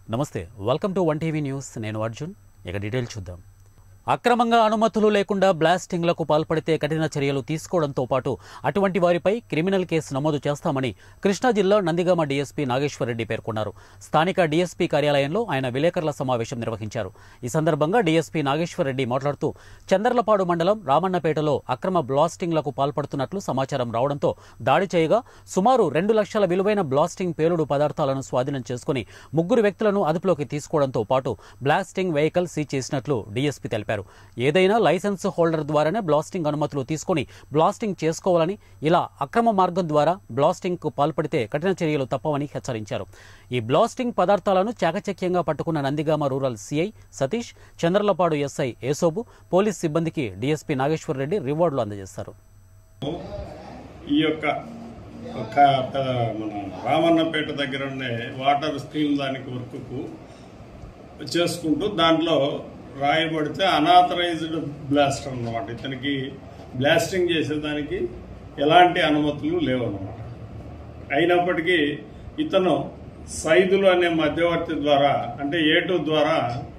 నమస్తే welcome to one TV news నేను అర్జున్ ఇక డీటెయిల్ చూద్దాం అక్రమంగా అనుమతులు లేకుండా బ్లాస్టింగ్లకు పాల్పడితే కఠిన చర్యలు తీసుకోవడంతో పాటు అటువంటి వారిపై క్రిమినల్ కేసు నమోదు చేస్తామని కృష్ణా జిల్లా నందిగామ డీఎస్పీ నాగేశ్వరరెడ్డి పేర్కొన్నారు స్థానిక డీఎస్పీ కార్యాలయంలో ఆయన విలేకరుల సమావేశం నిర్వహించారు ఈ సందర్భంగా డీఎస్పీ నాగేశ్వరరెడ్డి మాట్లాడుతూ చందర్లపాడు మండలం రామన్నపేటలో అక్రమ బ్లాస్టింగ్లకు పాల్పడుతున్నట్లు సమాచారం రావడంతో దాడి చేయగా సుమారు రెండు లక్షల విలువైన బ్లాస్టింగ్ పేలుడు పదార్థాలను స్వాధీనం చేసుకుని ముగ్గురు వ్యక్తులను అదుపులోకి తీసుకోవడంతో పాటు బ్లాస్టింగ్ వెహికల్ సీజ్ చేసినట్లు డీఎస్పీ తెలిపారు ఏదైనా లైసెన్స్ హోల్డర్ ద్వారానే బ్లాస్టింగ్ అనుమతులు తీసుకుని బ్లాస్టింగ్ చేసుకోవాలని ఇలా అక్రమ మార్గం ద్వారా బ్లాస్టింగ్ కు పాల్పడితే కఠిన చర్యలు తప్పవని హెచ్చరించారు ఈ బ్లాస్టింగ్ పదార్థాలను చాకచక్యంగా పట్టుకున్న Nandigama rural CI Satish Chandralapadu SI Esobu police సిబ్బందికి డీఎస్పీ నాగేశ్వరరెడ్డి రివార్డులు అందజేస్తారు ఈ యొక్క ఒక పె- మన రామన్నపేట దగ్గర ఉండే వాటర్ స్కీమ్ దానికి వర్క్కు చేసుకుంటూ దాంట్లో రాయబడితే అనాథరైజ్డ్ బ్లాస్టర్ అన్నమాట ఇతనికి బ్లాస్టింగ్ చేసేదానికి ఎలాంటి అనుమతులు లేవన్నమాట అయినప్పటికీ ఇతను సైదులు అనే మధ్యవర్తి ద్వారా అంటే ఏ టూ ద్వారా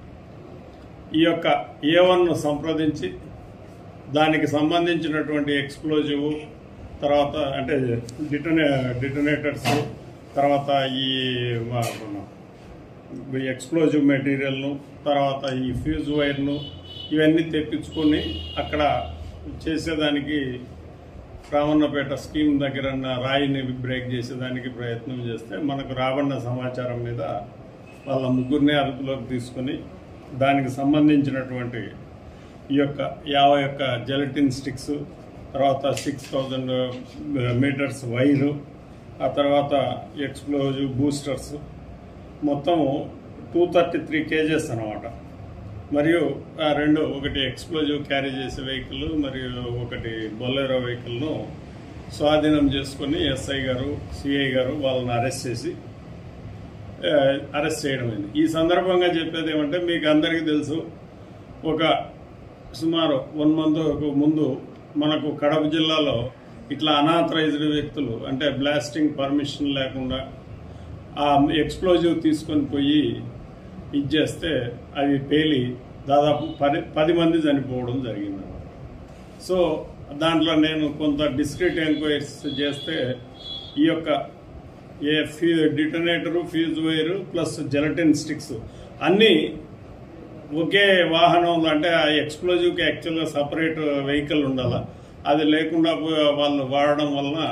ఈ యొక్క ఏ వన్ను సంప్రదించి దానికి సంబంధించినటువంటి ఎక్స్ప్లోజివ్ తర్వాత అంటే డిటోనే డిటోనేటర్స్ తర్వాత ఈ మ- మన ఈ ఎక్స్ప్లోజివ్ మెటీరియల్ను తర్వాత ఈ ఫ్యూజ్ వైర్ను ఇవన్నీ తెప్పించుకొని అక్కడ చేసేదానికి రావణపేట స్కీమ్ దగ్గర ఉన్న రాయిని బ్రేక్ చేసేదానికి ప్రయత్నం చేస్తే మనకు రాబడిన సమాచారం మీద వాళ్ళ ముగ్గురిని అదుపులోకి తీసుకొని దానికి సంబంధించినటువంటి ఈ యొక్క యాభై యొక్క జెలటిన్ స్టిక్స్ తర్వాత సిక్స్ థౌజండ్ మీటర్స్ వైరు ఆ తర్వాత ఎక్స్ప్లోజివ్ బూస్టర్స్ మొత్తం టూ థర్టీ త్రీ కేజెస్ అనమాట మరియు ఆ రెండు ఒకటి ఎక్స్ప్లోజివ్ క్యారీ చేసే వెహికల్ మరియు ఒకటి బొలెరో వెహికల్ను స్వాధీనం చేసుకొని ఎస్ఐ గారు సిఐ గారు వాళ్ళని అరెస్ట్ చేసి ఆ, అరెస్ట్ చేయడం అయింది ఈ సందర్భంగా చెప్పేది ఏమంటే మీకు అందరికీ తెలుసు ఒక సుమారు వన్ మంత్ ముందు మనకు కడప జిల్లాలో ఇట్లా అనాథరైజ్డ్ వ్యక్తులు అంటే బ్లాస్టింగ్ పర్మిషన్ లేకుండా ఆ ఎక్స్ప్లోజివ్ తీసుకొని పోయి ఇచ్చేస్తే అవి పేలి దాదాపు పది పది మంది చనిపోవడం జరిగింది సో దాంట్లో నేను కొంత డిస్క్రీట్ ఎంక్వైరీస్ చేస్తే ఈ యొక్క a few detonator fuse wire plus gelatin sticks అన్నీ ఒకే వాహనంలో అంటే ఆ ఎక్స్ప్లోజివ్కి యాక్చువల్గా సపరేట్ వెహికల్ ఉండాలి అది లేకుండా పో- వాళ్ళు వాడడం వలన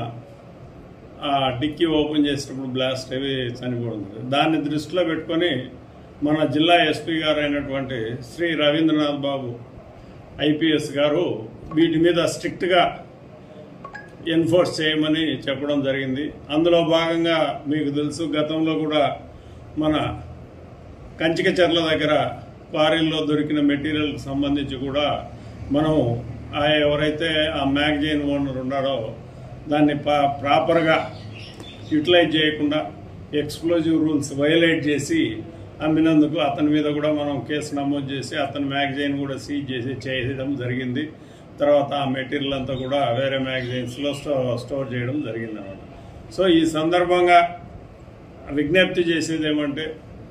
ఆ డిక్కీ ఓపెన్ చేసినప్పుడు బ్లాస్ట్ అవి చనిపోవడం జరిగింది. దాన్ని దృష్టిలో పెట్టుకొని మన జిల్లా ఎస్పీ గారు అయినటువంటి శ్రీ రవీంద్రనాథ్ బాబు ఐపీఎస్ గారు వీటి మీద స్ట్రిక్ట్గా ఎన్ఫోర్స్ చేయమని చెప్పడం జరిగింది అందులో భాగంగా మీకు తెలుసు గతంలో కూడా మన కంచికచర్ల దగ్గర క్వారీల్లో దొరికిన మెటీరియల్కి సంబంధించి కూడా మనం ఆ ఎవరైతే ఆ మ్యాగజైన్ ఓనర్ ఉన్నారో దాన్ని పా- ప్రాపర్గా యూటిలైజ్ చేయకుండా ఎక్స్ప్లోజివ్ రూల్స్ వైలేట్ చేసి అమ్మినందుకు అతని మీద కూడా మనం కేసు నమోదు చేసి అతని మ్యాగజైన్ కూడా సీజ్ చేసి చేయడం జరిగింది తర్వాత ఆ మెటీరియల్ అంతా కూడా వేరే మ్యాగజైన్స్లో స్టో స్టోర్ చేయడం జరిగింది అనమాట సో ఈ సందర్భంగా విజ్ఞప్తి చేసేది ఏమంటే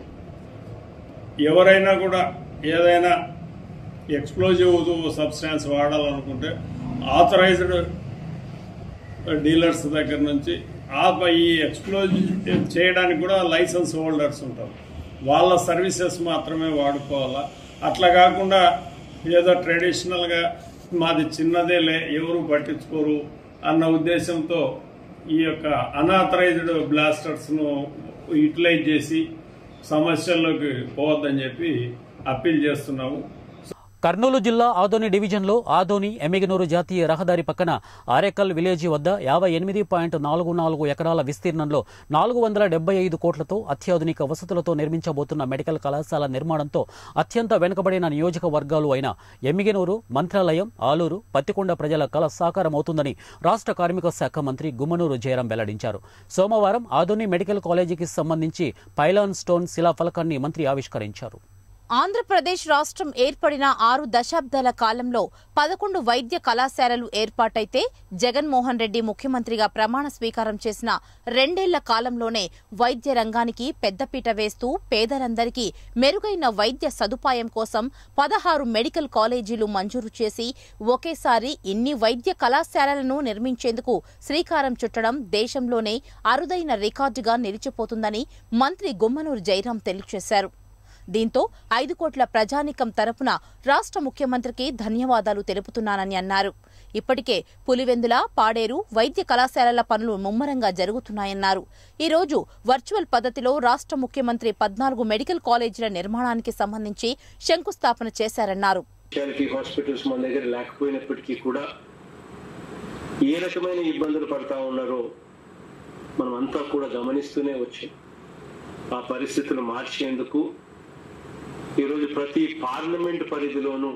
ఎవరైనా కూడా ఏదైనా ఎక్స్ప్లోజివ్ సబ్స్టాన్స్ వాడాలనుకుంటే ఆథరైజ్డ్ డీలర్స్ దగ్గర నుంచి ఆ ఈ ఎక్స్ప్లోజివ్ చేయడానికి కూడా లైసెన్స్ హోల్డర్స్ ఉంటారు వాళ్ళ సర్వీసెస్ మాత్రమే వాడుకోవాలా అట్లా కాకుండా ఏదో ట్రెడిషనల్గా మాది చిన్నదేలే ఎవరు పట్టించుకోరు అన్న ఉద్దేశంతో ఈ యొక్క అనాథరైజ్డ్ బ్లాస్టర్స్ను యూటిలైజ్ చేసి సమస్యల్లోకి పోవద్దని చెప్పి అప్పీల్ చేస్తున్నాము కర్నూలు జిల్లా ఆదోని డివిజన్లో ఆదోని ఎమ్మిగనూరు జాతీయ రహదారి పక్కన ఆరేకల్ విలేజీ వద్ద యాభై ఎనిమిది పాయింట్ నాలుగు నాలుగు ఎకరాల విస్తీర్ణంలో నాలుగు వందల డెబ్బై ఐదు కోట్లతో అత్యాధునిక వసతులతో నిర్మించబోతున్న మెడికల్ కళాశాల నిర్మాణంతో అత్యంత వెనుకబడిన నియోజకవర్గాలు అయిన ఎమ్మిగనూరు మంత్రాలయం ఆలూరు పత్తికొండ ప్రజల కళ సాకారమవుతుందని రాష్ట్ర కార్మిక శాఖ మంత్రి గుమ్మనూరు జయరాం వెల్లడించారు సోమవారం ఆదోని మెడికల్ కాలేజీకి సంబంధించి పైలాన్ స్టోన్ శిలాఫలకాన్ని మంత్రి ఆవిష్కరించారు ఆంధ్రప్రదేశ్ రాష్ట్రం ఏర్పడిన ఆరు దశాబ్దాల కాలంలో పదకొండు వైద్య కళాశాలలు ఏర్పాటైతే జగన్మోహన్ రెడ్డి ముఖ్యమంత్రిగా ప్రమాణ స్వీకారం చేసిన రెండేళ్ల కాలంలోనే వైద్య రంగానికి పెద్దపీట వేస్తూ పేదలందరికీ మెరుగైన వైద్య సదుపాయం కోసం పదహారు మెడికల్ కాలేజీలు మంజూరు చేసి ఒకేసారి ఇన్ని వైద్య కళాశాలలను నిర్మించేందుకు శ్రీకారం చుట్టడం దేశంలోనే అరుదైన రికార్డుగా నిలిచిపోతుందని మంత్రి గుమ్మనూరు జయరాం తెలియజేశారు దీంతో ఐదు కోట్ల ప్రజానికం తరపున రాష్ట్ర ముఖ్యమంత్రికి ధన్యవాదాలు తెలుపుతున్నానని అన్నారు ఇప్పటికే పులివెందుల పాడేరు వైద్య కళాశాలల పనులు ముమ్మరంగా జరుగుతున్నాయన్నారు ఈ రోజు వర్చువల్ పద్ధతిలో రాష్ట్ర ముఖ్యమంత్రి పద్నాలుగు మెడికల్ కాలేజీల నిర్మాణానికి సంబంధించి శంకుస్థాపన చేశారన్నారు స్పెషాలిటీ హాస్పిటల్స్ మన దగ్గర లేకపోయినప్పటికీ కూడా ఏ రకమైన ఇబ్బందులు పడతా ఉన్నారో మనం అంతా కూడా గమనిస్తూనే వచ్చాం ఆ పరిస్థితులు మార్చేందుకు ఈరోజు ప్రతి పార్లమెంట్ పరిధిలోనూ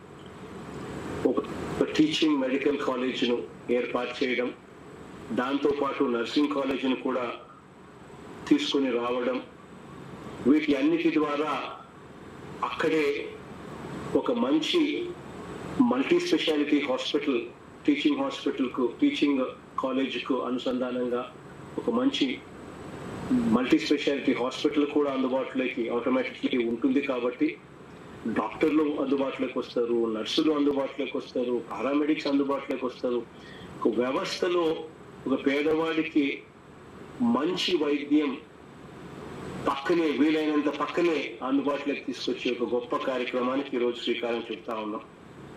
ఒక టీచింగ్ మెడికల్ కాలేజీను ఏర్పాటు చేయడం దాంతోపాటు నర్సింగ్ కాలేజీని కూడా తీసుకొని రావడం వీటి అన్నిటి ద్వారా అక్కడే ఒక మంచి మల్టీ స్పెషాలిటీ హాస్పిటల్ టీచింగ్ హాస్పిటల్కు టీచింగ్ కాలేజీకు అనుసంధానంగా ఒక మంచి మల్టీ స్పెషాలిటీ హాస్పిటల్ కూడా అందుబాటులోకి ఆటోమేటిక్లీ ఉంటుంది కాబట్టి డాక్టర్లు అందుబాటులోకి వస్తారు నర్సులు అందుబాటులోకి వస్తారు పారామెడిక్స్ అందుబాటులోకి వస్తారు ఒక వ్యవస్థలో ఒక పేదవాడికి మంచి వైద్యం పక్కనే వీలైనంత పక్కనే అందుబాటులోకి తీసుకొచ్చే ఒక గొప్ప కార్యక్రమానికి ఈరోజు శ్రీకారం చుడతా ఉన్నాం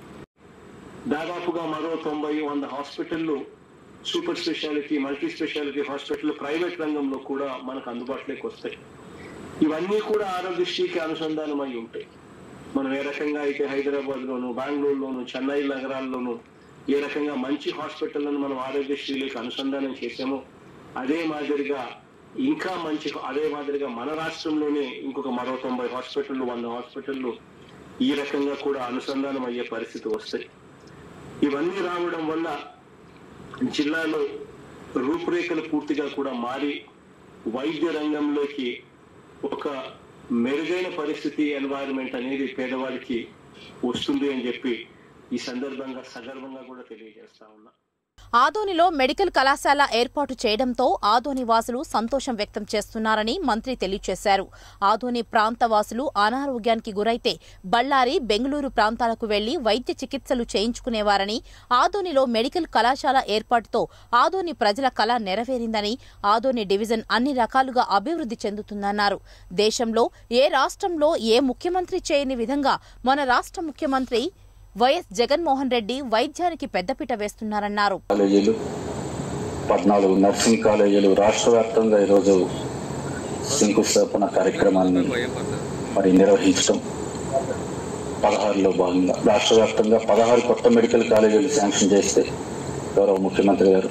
దాదాపుగా మరో తొంభై వంద హాస్పిటళ్ళు super speciality multi speciality hospital private రంగంలో కూడా మనకు అందుబాటులోకి వస్తాయి ఇవన్నీ కూడా ఆరోగ్యశ్రీకి అనుసంధానం అయి ఉంటాయి మనం ఏ రకంగా అయితే హైదరాబాద్ లోను బెంగళూరులోను చెన్నై నగరాల్లోనూ ఏ రకంగా మంచి హాస్పిటళ్లను మనం ఆరోగ్యశ్రీలకు అనుసంధానం చేసామో అదే మాదిరిగా ఇంకా మంచి అదే మాదిరిగా మన రాష్ట్రంలోనే ఇంకొక మరో తొంభై హాస్పిటళ్ళు వంద హాస్పిటళ్ళు ఈ రకంగా కూడా అనుసంధానం అయ్యే పరిస్థితి వస్తాయి ఇవన్నీ రావడం వల్ల జిల్లాలో రూపురేఖలు పూర్తిగా కూడా మారి వైద్య రంగంలోకి ఒక మెరుగైన పరిస్థితి ఎన్వైరన్మెంట్ అనేది పేదవాడికి వస్తుంది అని చెప్పి ఈ సందర్భంగా సగర్వంగా కూడా తెలియజేస్తా ఉన్నా ఆదోనిలో మెడికల్ కళాశాల ఏర్పాటు చేయడంతో ఆదోని వాసులు సంతోషం వ్యక్తం చేస్తున్నారని మంత్రి తెలియజేశారు ఆదోని ప్రాంత వాసులు అనారోగ్యానికి గురైతే బళ్ళారి బెంగళూరు ప్రాంతాలకు వెళ్లి వైద్య చికిత్సలు చేయించుకునేవారని ఆదోనిలో మెడికల్ కళాశాల ఏర్పాటుతో ఆదోని ప్రజల కళ నెరవేరిందని ఆదోని డివిజన్ అన్ని రకాలుగా అభివృద్ధి చెందుతుందన్నారు దేశంలో ఏ రాష్ట్రంలో ఏ ముఖ్యమంత్రి చేయని విధంగా మన రాష్ట్ర ముఖ్యమంత్రి వైఎస్ జగన్మోహన్ రెడ్డి వైద్యానికి పెద్దపీట వేస్తున్నారన్నారు కాలేజీలు పద్నాలుగు నర్సింగ్ కాలేజీలు రాష్ట్ర వ్యాప్తంగా ఈరోజు శంకుస్థాపన కార్యక్రమాన్ని మరి నిర్వహించడం పదహారులో భాగంగా రాష్ట్ర వ్యాప్తంగా పదహారు కొత్త మెడికల్ కాలేజీలు శాంక్షన్ చేస్తే గౌరవ ముఖ్యమంత్రి గారు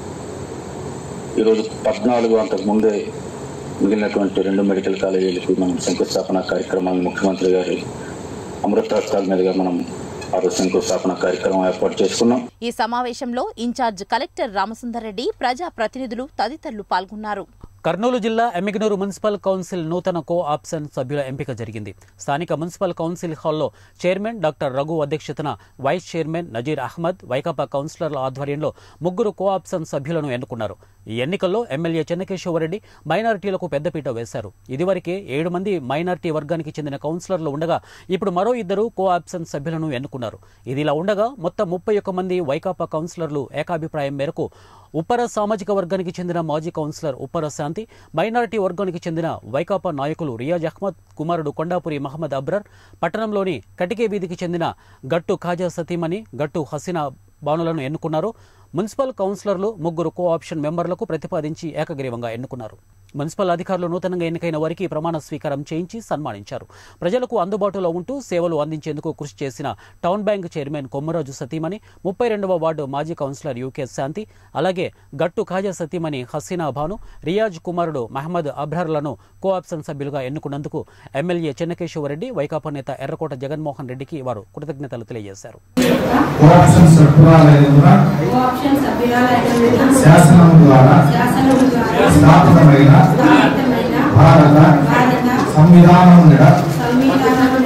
ఈరోజు పద్నాలుగు అంతకు ముందే మిగిలినటువంటి రెండు మెడికల్ కాలేజీలకి మనం శంకుస్థాపన కార్యక్రమాన్ని ముఖ్యమంత్రి గారి అమృతహస్తాల మీదుగా మనం ఆ రోజు శంకుస్థాపన కార్యక్రమం ఏర్పాటు చేసుకున్నాం ఈ సమావేశంలో ఇన్ఛార్జ్ కలెక్టర్ రామసుందర్ రెడ్డి ప్రజా ప్రతినిధులు తదితరులు పాల్గొన్నారు కర్నూలు జిల్లా ఎమ్మిగనూరు మున్సిపల్ కౌన్సిల్ నూతన కో ఆప్షన్ సభ్యుల ఎంపిక జరిగింది స్థానిక మున్సిపల్ కౌన్సిల్ హాల్లో చైర్మన్ డాక్టర్ రఘు అధ్యక్షతన వైస్ చైర్మన్ నజీర్ అహ్మద్ వైకాపా కౌన్సిలర్ల ఆధ్వర్యంలో ముగ్గురు కో ఆప్షన్ సభ్యులను ఎన్నుకున్నారు ఈ ఎన్నికల్లో ఎమ్మెల్యే చెన్నకేశ్వరరెడ్డి మైనారిటీలకు పెద్దపీట వేశారు ఇదివరకే ఏడు మంది మైనారిటీ వర్గానికి చెందిన కౌన్సిలర్లు ఉండగా ఇప్పుడు మరో ఇద్దరు కో ఆప్షన్ సభ్యులను ఎన్నుకున్నారు ఇదిలా ఉండగా మొత్తం ముప్పై ఒక్క మంది వైకాపా కౌన్సిలర్లు ఏకాభిప్రాయం మేరకు ఉప్పర సామాజిక వర్గానికి చెందిన మాజీ కౌన్సిలర్ ఉప్పర శాంతి మైనారిటీ వర్గానికి చెందిన వైకాపా నాయకులు రియాజ్ అహ్మద్ కుమారుడు కొండాపురి మహమ్మద్ అబ్రర్ పట్టణంలోని కటికే వీధికి చెందిన గట్టు ఖాజా సతీమణి గట్టు హసీనా బానులను ఎన్నుకున్నారు మున్సిపల్ కౌన్సిలర్లు ముగ్గురు కో ఆప్షన్ మెంబర్లకు ప్రతిపాదించి ఏకగ్రీవంగా ఎన్నుకున్నారు మున్సిపల్ అధికారులు నూతనంగా ఎన్నికైన వారికి ప్రమాణ స్వీకారం చేయించి సన్మానించారు ప్రజలకు అందుబాటులో ఉంటూ సేవలు అందించేందుకు కృషి చేసిన టౌన్ బ్యాంక్ చైర్మన్ కొమ్మరాజు సతీమణి ముప్పై రెండవ వార్డు మాజీ కౌన్సిలర్ యూకే శాంతి అలాగే గట్టు ఖాజా సతీమణి హసీనా భాను రియాజ్ కుమారుడు మహమ్మద్ అబ్రర్లను కో ఆప్షన్ సభ్యులుగా ఎన్నుకున్నందుకు ఎమ్మెల్యే చెన్నకేశ్వరరెడ్డి వైకాపా నేత ఎర్రకోట జగన్మోహన్ రెడ్డికి వారు కృతజ్ఞతలు తెలియజేశారు కోఆప్షన్ సభ్యురాలైనందున కోఆప్షన్ సభ్యురాలైనందున శాసనం ద్వారా శాసనం ద్వారా స్థాపితమైన స్థాపితమైన భారత భారత సంవిధానం సంవిధానం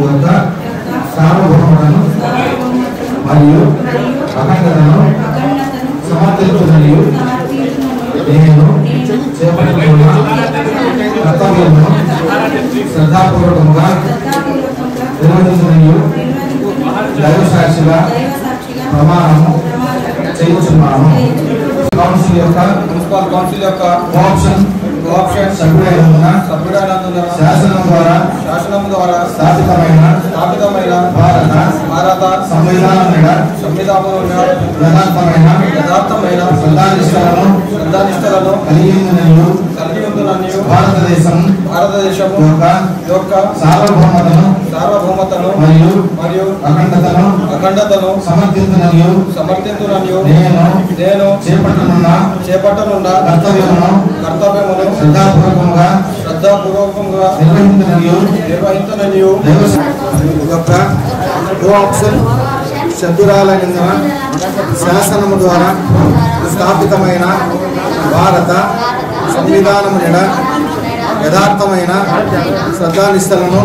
యొక్క సార్వభౌమతను మరియు అఖండతను సమర్థించుననియు నేను చేపట్టుకున్న కర్తవ్యమును శ్రద్ధాపూర్వకముగా నిర్వహించననియు దైవ సాక్షిగా ప్రమాణము చేయుచున్నాను కౌన్సిల్ యొక్క మున్సిపల్ కౌన్సిల్ యొక్క కోఆప్షన్ కోఆప్షన్ సభ్యుడైనందున సభ్యుడైనందున శాసనం ద్వారా శాసనం ద్వారా స్థాపితమైన స్థాపితమైన భారత భారత సంవిధానం మీద సంవిధానంలో యథార్థమైన యథార్థమైన శ్రద్ధానిష్టలను శ్రద్ధానిష్టలను కలిగి ఉందనియు కలిగి ఉందని భారతదేశం భారతదేశం యొక్క యొక్క సార్వభౌమతను సార్వభౌమతను మరియు మరియు అఖండతను అఖండతను సమర్థించుననియు సమర్థించుననియు నేను నేను చేపట్టనున్న చేపట్టనున్న కర్తవ్యమును కర్తవ్యమును శ్రద్ధాపూర్వకంగా శ్రద్ధాపూర్వకంగా నిర్వహించననియు నిర్వహించననియు దైవ యొక్క కోఆప్షన్ సభ్యురాలైనందున శాసనము ద్వారా స్థాపితమైన భారత సంవిధానము నెడ యథార్థమైన శ్రద్ధానిష్టలను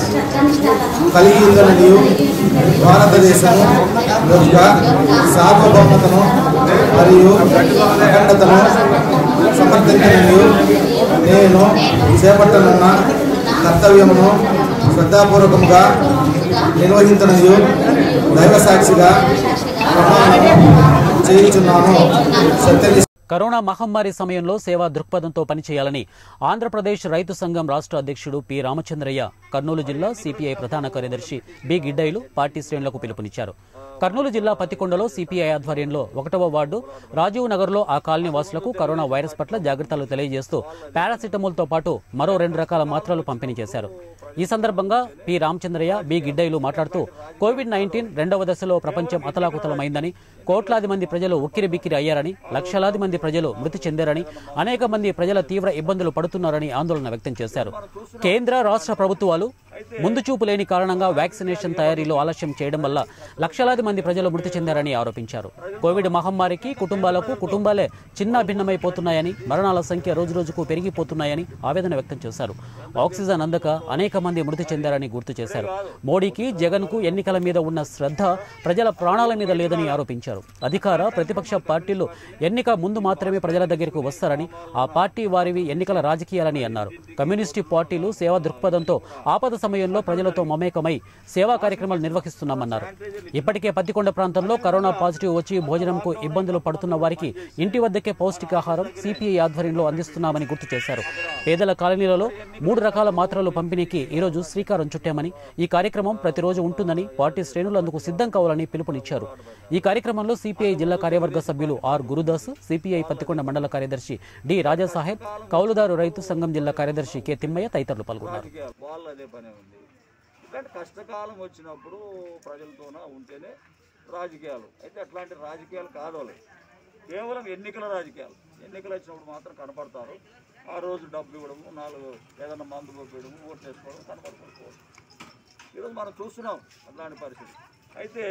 కలిగి ఉందనియు భారతదేశము యొక్క సార్వభౌమతను మరియు అఖండతను సమర్థించననియు నేను చేపట్టనున్న కర్తవ్యమును శ్రద్ధాపూర్వకంగా నిర్వహించననియు దైవ సాక్షిగా ప్రమాణము చేయుచున్నాను సత్యని కరోనా మహమ్మారి సమయంలో సేవా దృక్పథంతో పనిచేయాలని ఆంధ్రప్రదేశ్ రైతు సంఘం రాష్ట్ర అధ్యక్షుడు పి రామచంద్రయ్య కర్నూలు జిల్లా సిపిఐ ప్రధాన కార్యదర్శి బి గిడ్డైలు పార్టీ శ్రేణులకు పిలుపునిచ్చారు కర్నూలు జిల్లా పత్తికొండలో సిపిఐ ఆధ్వర్యంలో ఒకటవ వార్డు రాజీవ్ నగర్లో ఆ కాలనీ వాసులకు కరోనా వైరస్ పట్ల జాగ్రత్తలు తెలియజేస్తూ పారాసిటమాల్తో పాటు మరో రెండు రకాల మాత్రలు పంపిణీ చేశారు ఈ సందర్భంగా పి రామచంద్రయ్య బి గిడ్డైలు మాట్లాడుతూ కోవిడ్ నైన్టీన్ రెండవ దశలో ప్రపంచం అతలాకుతలమైందని కోట్లాది మంది ప్రజలు ఉక్కిరి బిక్కిరి అయ్యారని లక్షలాది మంది ప్రజలు మృతి చెందారని అనేక మంది ప్రజల తీవ్ర ఇబ్బందులు పడుతున్నారని ఆందోళన వ్యక్తం చేశారు కేంద్ర రాష్ట్ర ప్రభుత్వాలు ముందు చూపు లేని కారణంగా వ్యాక్సినేషన్ తయారీలో ఆలస్యం చేయడం వల్ల లక్షలాది మంది ప్రజలు మృతి చెందారని ఆరోపించారు కోవిడ్ మహమ్మారికి కుటుంబాలకు కుటుంబాలే చిన్న భిన్నమైపోతున్నాయని మరణాల సంఖ్య రోజురోజుకు పెరిగిపోతున్నాయని ఆవేదన వ్యక్తం చేశారు ఆక్సిజన్ అందక అనేక మంది మృతి చెందారని గుర్తు చేశారు మోడీకి జగన్ కు ఎన్నికల మీద ఉన్న శ్రద్ధ ప్రజల ప్రాణాల మీద లేదని ఆరోపించారు అధికార ప్రతిపక్ష పార్టీలు ఎన్నిక ముందు మాత్రమే ప్రజల దగ్గరకు వస్తారని ఆ పార్టీ వారివి ఎన్నికల రాజకీయాలని అన్నారు కమ్యూనిస్టు పార్టీలు సేవా దృక్పథంతో ఆపద సమయంలో ప్రజలతో మమేకమై సేవా కార్యక్రమాలు నిర్వహిస్తున్నామన్నారు ఇప్పటికే పత్తికొండ ప్రాంతంలో కరోనా పాజిటివ్ వచ్చి భోజనంకు ఇబ్బందులు పడుతున్న వారికి ఇంటి వద్దకే పౌష్టికాహారం సిపిఐ ఆధ్వర్యంలో అందిస్తున్నామని గుర్తు చేశారు పేదల కాలనీలలో మూడు రకాల మాత్రలు పంపిణీకి ఈరోజు శ్రీకారం చుట్టామని ఈ కార్యక్రమం ప్రతిరోజు ఉంటుందని పార్టీ శ్రేణులు అందుకు సిద్ధం కావాలని పిలుపునిచ్చారు ఈ కార్యక్రమంలో సిపిఐ జిల్లా కార్యవర్గ సభ్యులు ఆర్ గురుదాస్ సిపిఐ పత్తికొండ మండల కార్యదర్శి డి రాజాసాహెబ్ కౌలుదారు రైతు సంఘం జిల్లా కార్యదర్శి కె తిమ్మయ్య తదితరులు పాల్గొన్నారు వాళ్ళు అదే పనే ఉంది ఇట్లాంటి కష్టకాలం వచ్చినప్పుడు ప్రజలతోన ఉంటేనే రాజకీయాలు అయితే అట్లాంటి రాజకీయాలు కాదు వాళ్ళు కేవలం ఎన్నికల రాజకీయాలు ఎన్నికలు వచ్చినప్పుడు మాత్రం కనపడతారు ఆ రోజు డబ్బు ఇవ్వడము నాలుగు ఏదైనా మందు పంపించడము ఓట్లు వేసుకోవడం కనపడుకోవడం ఈరోజు మనం చూస్తున్నాం అట్లాంటి పరిస్థితి అయితే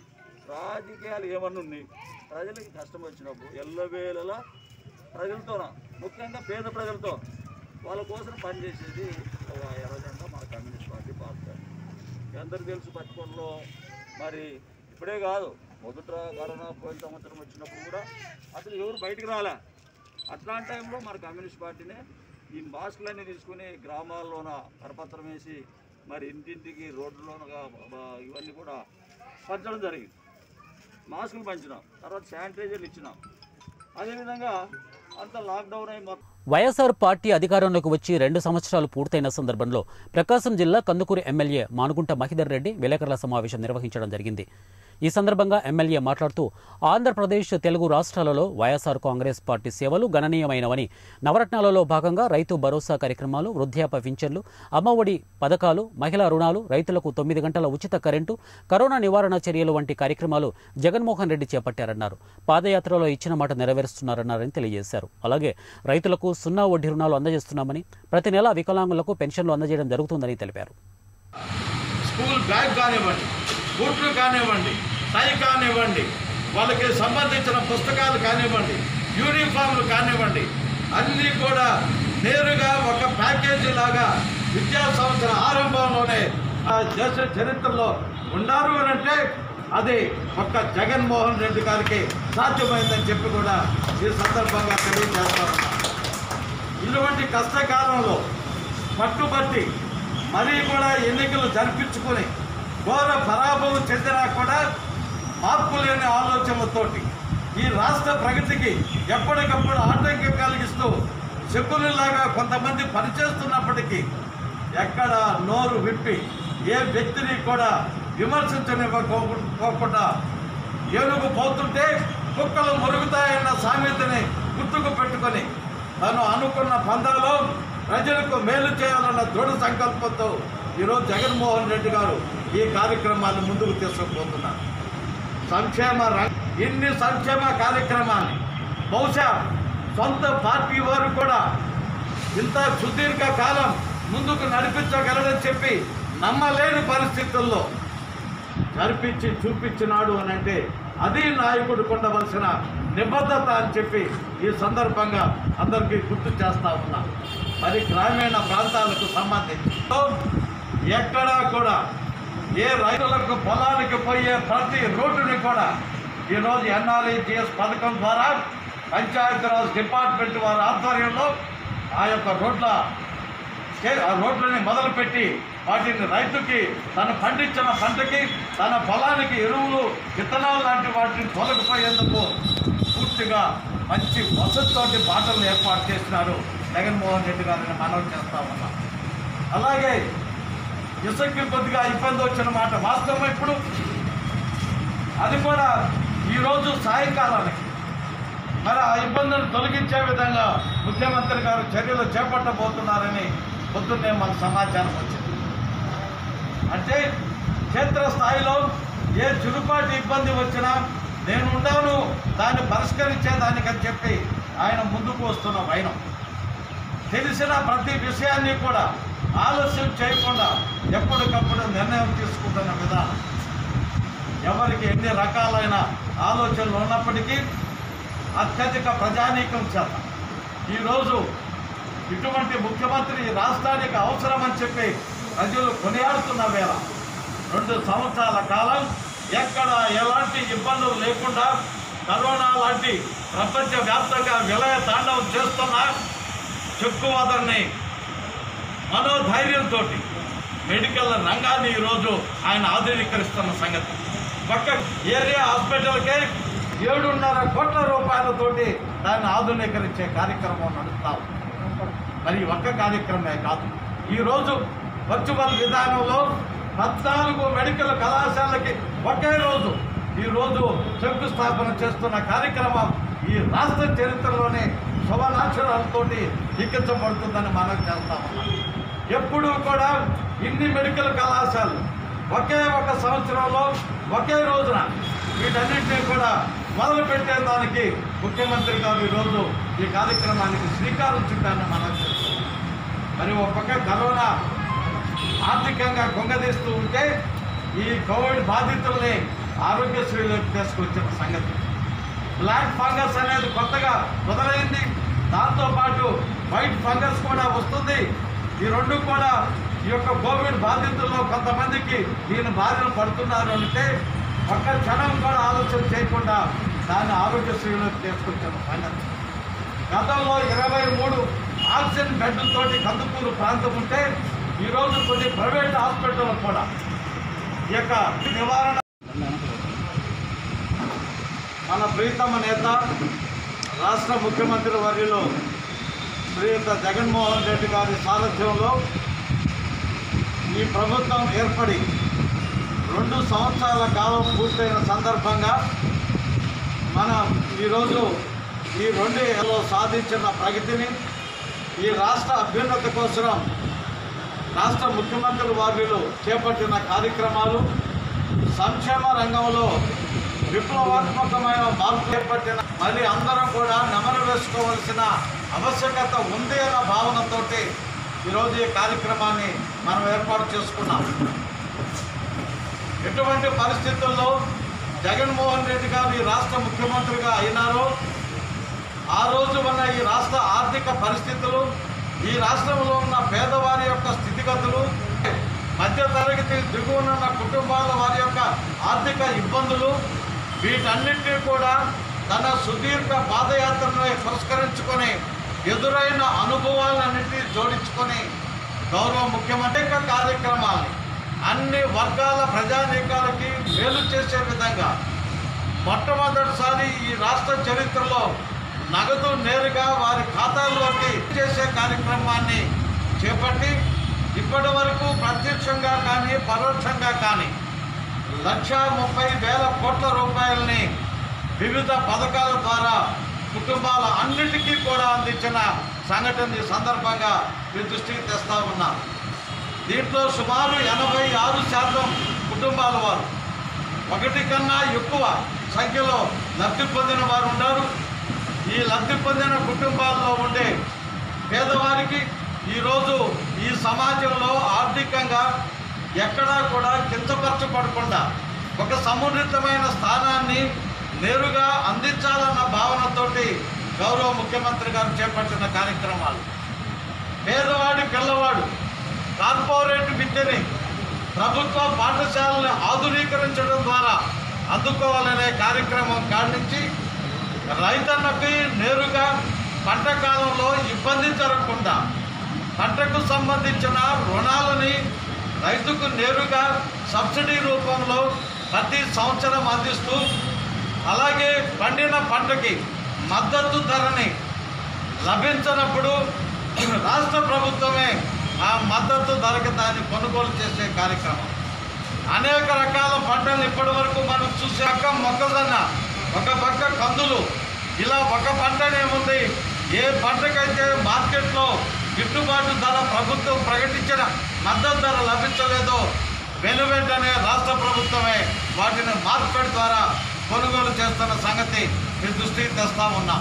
రాజకీయాలు ఏమన్నా ఉన్నాయి ప్రజలకి కష్టం వచ్చినప్పుడు ఎల్లవేళలా ప్రజలతోన ముఖ్యంగా పేద ప్రజలతో వాళ్ళ కోసం పనిచేసేది ఒక ఎర్రజెండా మన కమ్యూనిస్ట్ పార్టీ పార్టీ మీ అందరికీ తెలుసు పట్టుకోవడంలో మరి ఇప్పుడే కాదు మొదట కరోనా పోయిన సంవత్సరం వచ్చినప్పుడు కూడా అసలు ఎవరు బయటికి రాలే అట్లాంటి టైంలో మన కమ్యూనిస్ట్ పార్టీనే ఈ మాస్కులన్నీ తీసుకుని గ్రామాల్లోన కరపత్రం వేసి మరి ఇంటింటికి రోడ్లలోనగా బ- ఇవన్నీ కూడా పంచడం జరిగింది మాస్కులు పంచినాం తర్వాత శానిటైజర్లు ఇచ్చినాం అదేవిధంగా అంత లాక్డౌన్ అయి మొత్తం వైఎస్ఆర్ పార్టీ అధికారంలోకి వచ్చి రెండు సంవత్సరాలు పూర్తయిన సందర్భంలో ప్రకాశం జిల్లా కందుకూరు ఎమ్మెల్యే మానుగుంట మహిదర్ రెడ్డి విలేకరుల సమావేశం నిర్వహించడం జరిగింది ఈ సందర్భంగా ఎమ్మెల్యే మాట్లాడుతూ ఆంధ్రప్రదేశ్ తెలుగు రాష్ట్రాలలో వైఎస్ఆర్ కాంగ్రెస్ పార్టీ సేవలు గణనీయమైనవని నవరత్నాలలో భాగంగా రైతు భరోసా కార్యక్రమాలు వృద్ధాప్య పింఛన్లు అమ్మఒడి పథకాలు మహిళా రుణాలు రైతులకు తొమ్మిది గంటల ఉచిత కరెంటు కరోనా నివారణ చర్యలు వంటి కార్యక్రమాలు జగన్మోహన్ రెడ్డి చేపట్టారన్నారు పాదయాత్రలో ఇచ్చిన మాట నెరవేరుస్తున్నారన్నారని తెలియజేశారు అలాగే రైతులకు సున్నా వడ్డీ రుణాలు అందజేస్తున్నామని ప్రతి నెల వికలాంగులకు పెన్షన్లు అందజేయడం జరుగుతుందని తెలిపారు స్కూల్ బ్యాగ్ కానివ్వండి బూట్లు కానివ్వండి టై కానివ్వండి వాళ్ళకి సంబంధించిన పుస్తకాలు కానివ్వండి యూనిఫామ్లు కానివ్వండి అన్నీ కూడా నేరుగా ఒక ప్యాకేజీ లాగా విద్యా సంవత్సర ఆరంభంలోనే ఆ దేశ చరిత్రలో ఉన్నారు అని అంటే అది ఒక్క జగన్మోహన్ రెడ్డి గారికి సాధ్యమైందని చెప్పి కూడా ఈ సందర్భంగా తెలియజేస్తా ఉన్నాను ఇటువంటి కష్టకాలంలో పట్టుబట్టి మరీ కూడా ఎన్నికలు జరిపించుకొని ఘోర పరాభవం చెందినా కూడా మార్పు లేని ఆలోచనలతోటి ఈ రాష్ట్ర ప్రగతికి ఎప్పటికప్పుడు ఆటంకం కలిగిస్తూ శకునులాగా కొంతమంది పనిచేస్తున్నప్పటికీ ఎక్కడ నోరు విప్పి ఏ వ్యక్తిని కూడా విమర్శించనివ్వకోకుండా ఏనుగు పోతుంటే కుక్కలు మురుగుతాయన్న సామెతని గుర్తుకు పెట్టుకొని తను అనుకున్న పందాలో ప్రజలకు మేలు చేయాలన్న దృఢ సంకల్పంతో ఈరోజు జగన్మోహన్ రెడ్డి గారు ఈ కార్యక్రమాన్ని ముందుకు తీసుకుపోతున్నారు సంక్షేమ రంగ ఇన్ని సంక్షేమ కార్యక్రమాన్ని బహుశా సొంత పార్టీ వారు కూడా ఇంత సుదీర్ఘ కాలం ముందుకు నడిపించగలడని చెప్పి నమ్మలేని పరిస్థితుల్లో నడిపించి చూపించినాడు అని అంటే అది నాయకుడు ఉండవలసిన నిబద్ధత అని చెప్పి ఈ సందర్భంగా అందరికీ గుర్తు చేస్తా ఉన్నా మరి గ్రామీణ ప్రాంతాలకు సంబంధించి ఎక్కడా కూడా ఏ రైతులకు పొలానికి పోయే ప్రతి రోడ్డుని కూడా ఈరోజు ఎన్ఆర్ఐజిఎస్ పథకం ద్వారా పంచాయతీరాజ్ డిపార్ట్మెంట్ వారి ఆధ్వర్యంలో ఆ యొక్క రోడ్ల చే- ఆ రోడ్లని మొదలుపెట్టి వాటిని రైతుకి తను పండించిన పంటకి తన పొలానికి ఎరువులు విత్తనాలు లాంటి వాటిని తొలగిపోయేందుకు పూర్తిగా మంచి వసతితోటి బాటలు ఏర్పాటు చేసినారు జగన్మోహన్ రెడ్డి గారిని మనవి చేస్తా ఉన్నాం అలాగే ఇసుక్కి కొద్దిగా ఇబ్బంది వచ్చిన మాట వాస్తవం ఇప్పుడు అది కూడా ఈరోజు సాయంకాలానికి మరి ఆ ఇబ్బందులను తొలగించే విధంగా ముఖ్యమంత్రి గారు చర్యలు చేపట్టబోతున్నారని పొద్దున్నే మన సమాచారం వచ్చింది అంటే క్షేత్రస్థాయిలో ఏ చురుపాటి ఇబ్బంది వచ్చినా నేను ఉంటాను దాన్ని పరిష్కరించేదానికని చెప్పి ఆయన ముందుకు వస్తున్న వైనం తెలిసిన ప్రతి విషయాన్ని కూడా ఆలస్యం చేయకుండా ఎప్పటికప్పుడు నిర్ణయం తీసుకుంటున్న విధానం ఎవరికి ఎన్ని రకాలైన ఆలోచనలు ఉన్నప్పటికీ అత్యధిక ప్రజానీకం చేత ఈరోజు ఇటువంటి ముఖ్యమంత్రి ఈ రాష్ట్రానికి అవసరమని చెప్పి ప్రజలు కొనియాడుతున్న వేళ రెండు సంవత్సరాల కాలం ఎక్కడ ఎలాంటి ఇబ్బందులు లేకుండా కరోనా లాంటి ప్రపంచవ్యాప్తంగా విలయ తాండవం చేస్తున్న చెక్కువాదర్ని మనోధైర్యంతో మెడికల్ రంగాన్ని ఈరోజు ఆయన ఆధునీకరిస్తున్న సంగతి పక్క ఏరియా హాస్పిటల్కే ఏడున్నర కోట్ల రూపాయలతోటి దాన్ని ఆధునీకరించే కార్యక్రమం నడుస్తాం మరి ఈ ఒక్క కార్యక్రమే కాదు ఈరోజు వర్చువల్ విధానంలో పద్నాలుగు మెడికల్ కళాశాలకి ఒకే రోజు ఈరోజు శంకుస్థాపన చేస్తున్న కార్యక్రమం ఈ రాష్ట్ర చరిత్రలోనే శుభనాక్షరాలతోటి లిఖించబడుతుందని మనం చేస్తా ఉన్నాం ఎప్పుడూ కూడా ఇన్ని మెడికల్ కళాశాలలు ఒకే ఒక సంవత్సరంలో ఒకే రోజున వీటన్నింటినీ కూడా మొదలు పెట్టేదానికి ముఖ్యమంత్రి గారు ఈరోజు ఈ కార్యక్రమానికి శ్రీకారం చుట్టాన్ని మనం చేస్తున్నాం మరి ఒక పక్క కరోనా ఆర్థికంగా కొంగదీస్తూ ఉంటే ఈ కోవిడ్ బాధితుల్ని ఆరోగ్యశ్రీలోకి తీసుకొచ్చిన సంగతి బ్లాక్ ఫంగస్ అనేది కొత్తగా మొదలైంది దాంతోపాటు వైట్ ఫంగస్ కూడా వస్తుంది ఈ రెండు కూడా ఈ యొక్క కోవిడ్ బాధితుల్లో కొంతమందికి దీని బాధలు పడుతున్నారు అంటే ఒక్క క్షణం కూడా ఆలోచన చేయకుండా దాన్ని ఆరోగ్యశ్రీలోకి తీసుకొచ్చిన సంగతి గతంలో ఇరవై మూడు ఆక్సిజన్ బెడ్లతోటి కందుకూరు ప్రాంతం ఉంటే ఈరోజు కొన్ని ప్రైవేట్ హాస్పిటల్ కూడా ఈ యొక్క నివారణ మన ప్రీతమ నేత రాష్ట్ర ముఖ్యమంత్రి వర్యులు శ్రీయుత జగన్మోహన్ రెడ్డి గారి సారథ్యంలో ఈ ప్రభుత్వం ఏర్పడి రెండు సంవత్సరాల కాలం పూర్తయిన సందర్భంగా మనం ఈరోజు ఈ రెండు ఏళ్ళలో సాధించిన ప్రగతిని ఈ రాష్ట్ర అభ్యున్నతి కోసం రాష్ట్ర ముఖ్యమంత్రి వారిలో చేపట్టిన కార్యక్రమాలు సంక్షేమ రంగంలో విప్లవాత్మకమైన మార్పు చేపట్టిన మళ్ళీ అందరం కూడా నెమరు వేసుకోవాల్సిన ఆవశ్యకత ఉంది అన్న భావనతోటి ఈరోజు ఈ కార్యక్రమాన్ని మనం ఏర్పాటు చేసుకున్నాం ఎటువంటి పరిస్థితుల్లో జగన్మోహన్ రెడ్డి గారు ఈ రాష్ట్ర ముఖ్యమంత్రిగా అయినారో ఆ రోజు ఉన్న ఈ రాష్ట్ర ఆర్థిక పరిస్థితులు ఈ రాష్ట్రంలో ఉన్న పేదవారి యొక్క స్థితిగతులు మధ్యతరగతి దిగువనున్న కుటుంబాల వారి యొక్క ఆర్థిక ఇబ్బందులు వీటన్నింటినీ కూడా తన సుదీర్ఘ పాదయాత్రను పురస్కరించుకొని ఎదురైన అనుభవాలన్నింటినీ జోడించుకొని గౌరవ ముఖ్యమంత్రి యొక్క కార్యక్రమాల్ని అన్ని వర్గాల ప్రజానీకాలకి మేలు చేసే విధంగా మొట్టమొదటిసారి ఈ రాష్ట్ర చరిత్రలో నగదు నేరుగా వారి ఖాతాల్లోకి చేసే కార్యక్రమాన్ని చేపట్టి ఇప్పటి వరకు ప్రత్యక్షంగా కానీ పరోక్షంగా కానీ లక్ష ముప్పై వేల కోట్ల రూపాయలని వివిధ పథకాల ద్వారా కుటుంబాల అన్నిటికీ కూడా అందించిన సంఘటన ఈ సందర్భంగా మీ దృష్టికి తెస్తా ఉన్నాం దీంట్లో సుమారు ఎనభై ఆరు శాతం కుటుంబాల వారు ఒకటి కన్నా ఎక్కువ సంఖ్యలో లబ్ధి పొందిన వారు ఉన్నారు ఈ లబ్ధి పొందిన కుటుంబాల్లో ఉండే పేదవారికి ఈరోజు ఈ సమాజంలో ఆర్థికంగా ఎక్కడా కూడా కించపరచబడకుండా ఒక సమున్నతమైన స్థానాన్ని నేరుగా అందించాలన్న భావనతోటి గౌరవ ముఖ్యమంత్రి గారు చేపట్టిన కార్యక్రమాలు పేదవాడి పిల్లవాడు కార్పొరేట్ విద్యని ప్రభుత్వ పాఠశాలను ఆధునీకరించడం ద్వారా అందుకోవాలనే కార్యక్రమం కాడించి రైతన్నకి నేరుగా పంట కాలంలో ఇబ్బంది జరగకుండా పంటకు సంబంధించిన రుణాలని రైతుకు నేరుగా సబ్సిడీ రూపంలో ప్రతి సంవత్సరం అందిస్తూ అలాగే పండిన పంటకి మద్దతు ధరని లభించినప్పుడు రాష్ట్ర ప్రభుత్వమే ఆ మద్దతు ధరకి దాన్ని కొనుగోలు చేసే కార్యక్రమం అనేక రకాల పంటలు ఇప్పటి వరకు మనం చూసే పక్క మొక్కజొన్న ఒక పక్క కందులు ఇలా ఒక పంటనేముంది ఏ పంటకైతే మార్కెట్లో గిట్టుబాటు ధర ప్రభుత్వం ప్రకటించిన మద్దతు ధర లభించలేదో వెను వెంటనే రాష్ట్ర ప్రభుత్వమే వాటిని మార్కెట్ ద్వారా కొనుగోలు చేస్తున్న సంగతి మీ దృష్టికి తెస్తా ఉన్నాం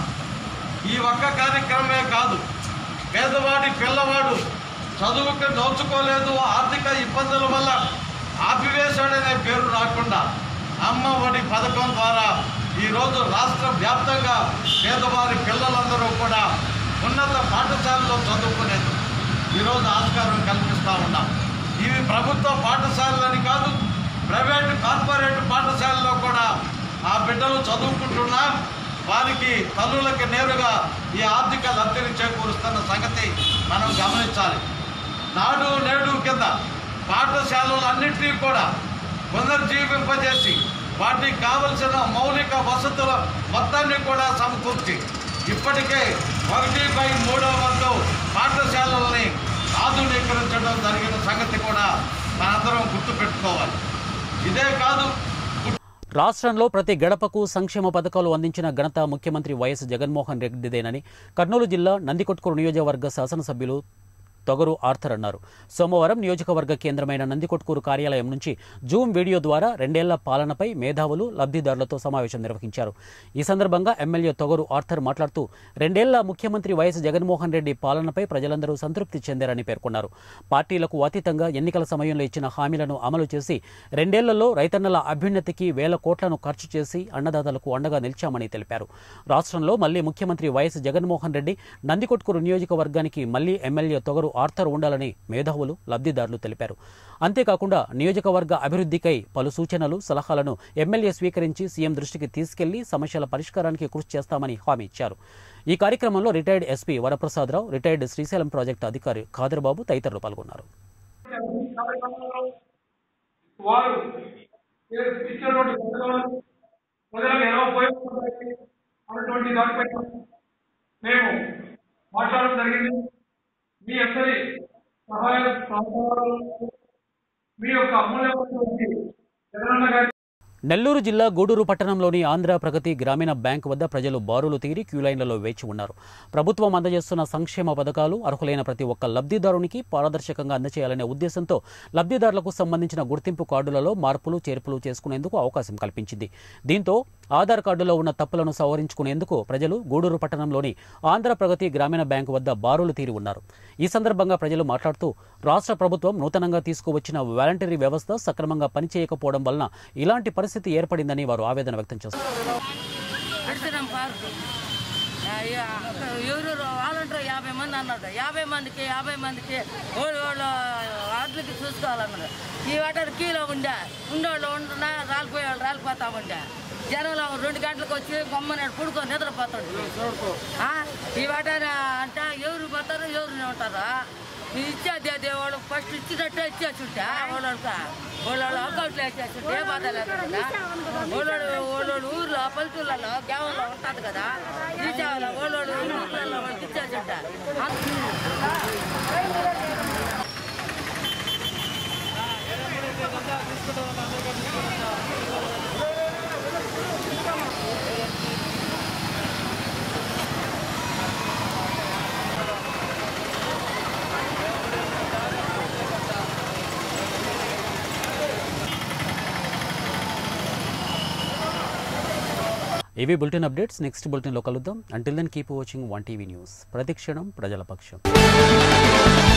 ఈ ఒక్క కార్యక్రమమే కాదు పేదవాడి పిల్లవాడు చదువుకి నోచుకోలేదు ఆర్థిక ఇబ్బందుల వల్ల ఆపివేశాడనే పేరు రాకుండా అమ్మ ఒడి పథకం ద్వారా ఈరోజు రాష్ట్ర వ్యాప్తంగా పేదవారి పిల్లలందరూ కూడా ఉన్నత పాఠశాలలో చదువుకునేది ఈరోజు ఆస్కారం కల్పిస్తూ ఉన్నాం ఇవి ప్రభుత్వ పాఠశాలలని కాదు ప్రైవేటు కార్పొరేట్ పాఠశాలలో కూడా ఆ బిడ్డలు చదువుకుంటున్నా వారికి తల్లులకి నేరుగా ఈ ఆర్థిక లబ్ధిని చేకూరుస్తున్న సంగతి మనం గమనించాలి నాడు నేడు కింద పాఠశాలలన్నింటినీ కూడా పునర్జీవింపజేసి వాటికి కావలసిన మౌలిక వసతుల మొత్తాన్ని కూడా సమకూర్చి ఇప్పటికే ఒకటి బై మూడో వంతు పాఠశాలల్ని ఆధునీకరించడం జరిగిన సంగతి కూడా మనందరం గుర్తుపెట్టుకోవాలి ఇదే కాదు రాష్ట్రంలో ప్రతి గడపకు సంక్షేమ పథకాలు అందించిన ఘనత ముఖ్యమంత్రి వైఎస్ జగన్మోహన్ రెడ్డిదేనని కర్నూలు జిల్లా నందికొట్కూరు నియోజకవర్గ శాసనసభ్యులు తొగరు ఆర్థర్ అన్నారు సోమవారం నియోజకవర్గ కేంద్రమైన నందికొట్కూరు కార్యాలయం నుంచి జూమ్ వీడియో ద్వారా రెండేళ్ల పాలనపై మేధావులు లబ్ధిదారులతో సమావేశం నిర్వహించారు ఈ సందర్భంగా ఎమ్మెల్యే తొగరు ఆర్థర్ మాట్లాడుతూ రెండేళ్ల ముఖ్యమంత్రి వైఎస్ జగన్మోహన్ రెడ్డి పాలనపై ప్రజలందరూ సంతృప్తి చెందారని పేర్కొన్నారు పార్టీలకు అతీతంగా ఎన్నికల సమయంలో ఇచ్చిన హామీలను అమలు చేసి రెండేళ్లలో రైతన్నల అభ్యున్నతికి వేల కోట్లను ఖర్చు చేసి అన్నదాతలకు అండగా నిలిచామని తెలిపారు రాష్ట్రంలో మళ్లీ ముఖ్యమంత్రి వైఎస్ జగన్మోహన్ రెడ్డి నందికొట్కూరు నియోజకవర్గానికి మళ్లీ ఎమ్మెల్యే తొగరు ఆర్థర్ ఉండాలని మేధావులు లబ్ధిదారులు తెలిపారు అంతేకాకుండా నియోజకవర్గ అభివృద్ధికై పలు సూచనలు సలహాలను ఎమ్మెల్యే స్వీకరించి సీఎం దృష్టికి తీసుకెళ్లి సమస్యల పరిష్కారానికి కృషి చేస్తామని హామీ ఇచ్చారు ఈ కార్యక్రమంలో retired SP Varaprasadarao retired Srisailam project అధికారి ఖాదర్బాబు తదితరులు పాల్గొన్నారు వారు ఇచ్చినటువంటి పథకాలు ప్రజలకు ఎలా ఉపయోగపడతాయి అన్నటువంటి దానిపై మేము మాట్లాడడం జరిగింది మీ అందరి సహాయ సహకారాలు మీ యొక్క అమూల్యమైనటువంటి జగనన్న గారి నెల్లూరు జిల్లా గూడూరు పట్టణంలోని ఆంధ్ర ప్రగతి గ్రామీణ బ్యాంక్ వద్ద ప్రజలు బారులు తీరి క్యూలైన్లలో వేచి ఉన్నారు ప్రభుత్వం అందజేస్తున్న సంక్షేమ పథకాలు అర్హులైన ప్రతి ఒక్క లబ్ధిదారునికి పారదర్శకంగా అందజేయాలనే ఉద్దేశంతో లబ్ధిదారులకు సంబంధించిన గుర్తింపు కార్డులలో మార్పులు చేర్పులు చేసుకునేందుకు అవకాశం కల్పించింది దీంతో ఆధార్ కార్డులో ఉన్న తప్పులను సవరించుకునేందుకు ప్రజలు గూడూరు పట్టణంలోని ఆంధ్ర ప్రగతి గ్రామీణ బ్యాంకు వద్ద బారులు తీరి ఉన్నారు ఈ సందర్భంగా ప్రజలు మాట్లాడుతూ రాష్ట్ర ప్రభుత్వం నూతనంగా తీసుకువచ్చిన వాలంటరీ వ్యవస్థ సక్రమంగా పనిచేయకపోవడం వలన ఇలాంటి పరిస్థితి ఏర్పడిందని వారు ఆవేదన వ్యక్తం చేస్తారు అడిసినాం పార్కు ఎవరు వాలంటీర్ యాభై మంది అన్నారు యాభై మందికి యాభై మందికి వాళ్ళు వాళ్ళు అట్లకి చూసుకోవాలన్నారు ఈ వాటర్ కీలో ఉండే ఉండేవాళ్ళు ఉంటున్నా రాలిపోయే వాళ్ళు రాలిపోతా ఉండే జనంలో రెండు గంటలకు వచ్చి గమ్మని పుడుకొని నిద్రపోతాడు ఆ, ఈ వాటర్ అంటే ఎవరు పోతారు ఎవరు ఉంటారా ఈ ఇచ్చేది అదే వాళ్ళు ఫస్ట్ ఇచ్చినట్టే ఇచ్చేస్తుంటే వాళ్ళకి వాళ్ళు అకౌంట్లో వేసేస్తుంటే ఏ బాధ లేదు కదా వాళ్ళోడు వాళ్ళోడు ఊర్లో పల్లెటూళ్ళలో గ్రామంలో ఉంటుంది కదా ఇచ్చేవాళ్ళు వాళ్ళోడు ఊర్లలో వాళ్ళకి ఇచ్చేస్తుంటే ఇవి బులెటిన్ అప్డేట్స్ నెక్స్ట్ బులెటిన్లో కలుద్దాం until then keep watching one TV news ప్రతిక్షణం ప్రజల పక్షం